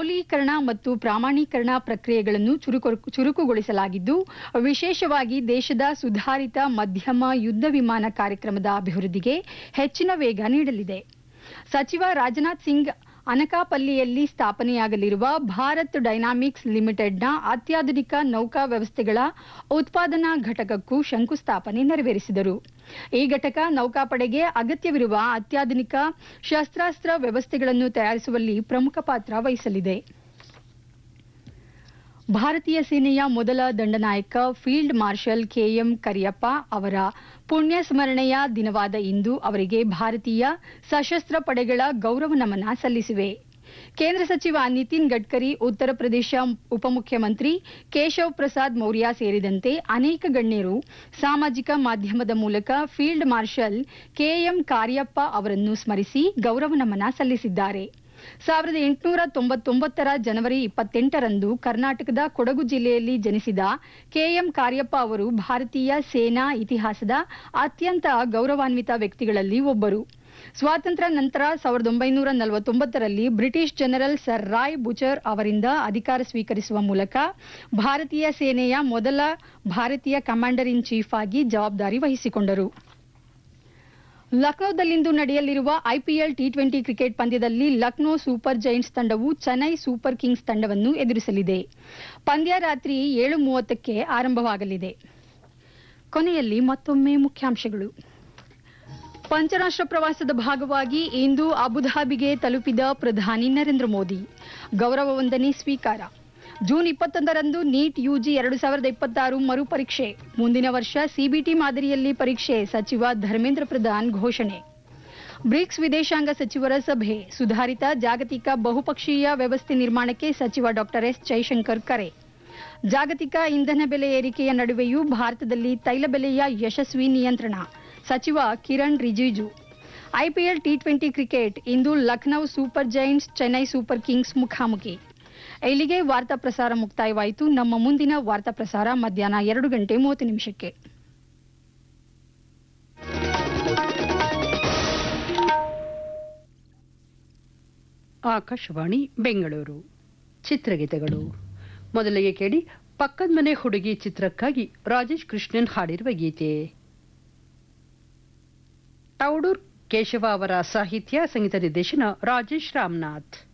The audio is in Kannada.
ಸಬಲೀಕರಣ ಮತ್ತು ಪ್ರಾಮಾಣೀಕರಣ ಪ್ರಕ್ರಿಯೆಗಳನ್ನು ಚುರುಕು ಚುರುಕುಗೊಳಿಸಲಾಗಿದ್ದು ವಿಶೇಷವಾಗಿ ದೇಶದ ಸುಧಾರಿತ ಮಧ್ಯಮ ಯುದ್ಧ ವಿಮಾನ ಕಾರ್ಯಕ್ರಮದ ಅಭಿವೃದ್ಧಿಗೆ ಹೆಚ್ಚಿನ ವೇಗ ನೀಡಲಿದೆ ಸಚಿವ ರಾಜನಾಥ್ ಸಿಂಗ್ ಅನಕಾಪಲ್ಲಿಯಲ್ಲಿ ಸ್ಥಾಪನೆಯಾಗಲಿರುವ ಭಾರತ್ ಡೈನಾಮಿಕ್ಸ್ ಲಿಮಿಟೆಡ್ನ ಅತ್ಯಾಧುನಿಕ ನೌಕಾ ವ್ಯವಸ್ಥೆಗಳ ಉತ್ಪಾದನಾ ಘಟಕಕ್ಕೂ ಶಂಕುಸ್ಥಾಪನೆ ನೆರವೇರಿಸಿದರು ಈ ಘಟಕ ನೌಕಾಪಡೆಗೆ ಅಗತ್ಯವಿರುವ ಅತ್ಯಾಧುನಿಕ ಶಸ್ತ್ರಾಸ್ತ್ರ ವ್ಯವಸ್ಥೆಗಳನ್ನು ತಯಾರಿಸುವಲ್ಲಿ ಪ್ರಮುಖ ಪಾತ್ರ ವಹಿಸಲಿದೆ ಭಾರತೀಯ ಸೇನೆಯ ಮೊದಲ ದಂಡನಾಯಕ ಫೀಲ್ಡ್ ಮಾರ್ಷಲ್ ಕೆಎಂ ಕರಿಯಪ್ಪ ಅವರ ಪುಣ್ಯ ಸ್ಮರಣೆಯ ದಿನವಾದ ಇಂದು ಅವರಿಗೆ ಭಾರತೀಯ ಸಶಸ್ತ್ರ ಪಡೆಗಳ ಗೌರವ ನಮನ ಸಲ್ಲಿಸಿವೆ ಕೇಂದ್ರ ಸಚಿವ ನಿತಿನ್ ಗಡ್ಕರಿ ಉತ್ತರ ಪ್ರದೇಶ ಉಪಮುಖ್ಯಮಂತ್ರಿ ಕೇಶವ್ ಪ್ರಸಾದ್ ಮೌರ್ಯ ಸೇರಿದಂತೆ ಅನೇಕ ಗಣ್ಯರು ಸಾಮಾಜಿಕ ಮಾಧ್ಯಮದ ಮೂಲಕ ಫೀಲ್ಡ್ ಮಾರ್ಷಲ್ ಕೆಎಂ ಕಾರ್ಯಪ್ಪ ಅವರನ್ನು ಸ್ಮರಿಸಿ ಗೌರವ ನಮನ ಸಲ್ಲಿಸಿದ್ದಾರೆ ಸಾವಿರದ ಎಂಟುನೂರ ತೊಂಬತ್ತೊಂಬತ್ತರ ಜನವರಿ ಇಪ್ಪತ್ತೆಂಟರಂದು ಕರ್ನಾಟಕದ ಕೊಡಗು ಜಿಲ್ಲೆಯಲ್ಲಿ ಜನಿಸಿದ ಕೆಎಂ ಕಾರ್ಯಪ್ಪ ಅವರು ಭಾರತೀಯ ಸೇನಾ ಇತಿಹಾಸದ ಅತ್ಯಂತ ಗೌರವಾನ್ವಿತ ವ್ಯಕ್ತಿಗಳಲ್ಲಿ ಒಬ್ಬರು ಸ್ವಾತಂತ್ರ್ಯ ನಂತರ ಸಾವಿರದ ಒಂಬೈನೂರ ನಲವತ್ತೊಂಬತ್ತರಲ್ಲಿ British general sir Roy Bucher ಅವರಿಂದ ಅಧಿಕಾರ ಸ್ವೀಕರಿಸುವ ಮೂಲಕ ಭಾರತೀಯ ಸೇನೆಯ ಮೊದಲ ಭಾರತೀಯ ಕಮಾಂಡರ್ ಇನ್ ಚೀಫ್ ಆಗಿ ಜವಾಬ್ದಾರಿ ವಹಿಸಿಕೊಂಡರು ಲಕ್ನೋದಲ್ಲಿಂದು ನಡೆಯಲಿರುವ ಐಪಿಎಲ್ ಟಿ ಟ್ವೆಂಟಿ ಕ್ರಿಕೆಟ್ ಪಂದ್ಯದಲ್ಲಿ ಲಕ್ನೋ ಸೂಪರ್ ಜೈಂಟ್ಸ್ ತಂಡವು ಚೆನ್ನೈ ಸೂಪರ್ ಕಿಂಗ್ಸ್ ತಂಡವನ್ನು ಎದುರಿಸಲಿದೆ ಪಂದ್ಯ ರಾತ್ರಿ ಏಳು ಮೂವತ್ತಕ್ಕೆ ಆರಂಭವಾಗಲಿದೆ ಕೊನೆಯಲ್ಲಿ ಮತ್ತೊಮ್ಮೆ ಮುಖ್ಯಾಂಶಗಳು ಪಂಚರಾಷ್ಟ್ರ ಪ್ರವಾಸದ ಭಾಗವಾಗಿ ಇಂದು ಅಬುಧಾಬಿಗೆ ತಲುಪಿದ ಪ್ರಧಾನಿ ನರೇಂದ್ರ ಮೋದಿ ಗೌರವ ವಂದನೆ ಸ್ವೀಕಾರ ಜೂನ್ ಇಪ್ಪತ್ತೊಂದರಂದು ನೀಟ್ ಯುಜಿ ಎರಡು ಸಾವಿರದ ಇಪ್ಪತ್ತಾರು ಮರುಪರೀಕ್ಷೆ ಮುಂದಿನ ವರ್ಷ ಸಿಬಿಟಿ ಮಾದರಿಯಲ್ಲಿ ಪರೀಕ್ಷೆ ಸಚಿವ ಧರ್ಮೇಂದ್ರ ಪ್ರಧಾನ್ ಘೋಷಣೆ ಬ್ರಿಕ್ಸ್ ವಿದೇಶಾಂಗ ಸಚಿವರ ಸಭೆ ಸುಧಾರಿತ ಜಾಗತಿಕ ಬಹುಪಕ್ಷೀಯ ವ್ಯವಸ್ಥೆ ನಿರ್ಮಾಣಕ್ಕೆ ಸಚಿವ ಡಾ ಎಸ್ ಜೈಶಂಕರ್ ಕರೆ ಜಾಗತಿಕ ಇಂಧನ ಬೆಲೆ ಏರಿಕೆಯ ನಡುವೆಯೂ ಭಾರತದಲ್ಲಿ ತೈಲ ಬೆಲೆಯ ಯಶಸ್ವಿ ನಿಯಂತ್ರಣ ಸಚಿವ Kiren Rijiju IPL T twenty cricket ಇಂದು Lucknow super giants Chennai super kings ಮುಖಾಮುಖಿ ಇಲ್ಲಿಗೆ ವಾರ್ತಾ ಪ್ರಸಾರ ಮುಕ್ತಾಯವಾಯಿತು ನಮ್ಮ ಮುಂದಿನ ವಾರ್ತಾ ಪ್ರಸಾರ ಮಧ್ಯಾಹ್ನ ಎರಡು ಗಂಟೆ ಮೂವತ್ತು ನಿಮಿಷಕ್ಕೆ ಆಕಾಶವಾಣಿ ಬೆಂಗಳೂರು ಚಿತ್ರಗೀತೆಗಳು ಮೊದಲಿಗೆ ಕೇಳಿ ಪಕ್ಕದ ಮನೆ ಹುಡುಗಿ ಚಿತ್ರಕ್ಕಾಗಿ ರಾಜೇಶ್ ಕೃಷ್ಣನ್ ಹಾಡಿರುವ ಗೀತೆ ಟೌಡೂರ್ ಕೇಶವ ಅವರ ಸಾಹಿತ್ಯ ಸಂಗೀತ ನಿರ್ದೇಶನ ರಾಜೇಶ್ ರಾಮನಾಥ್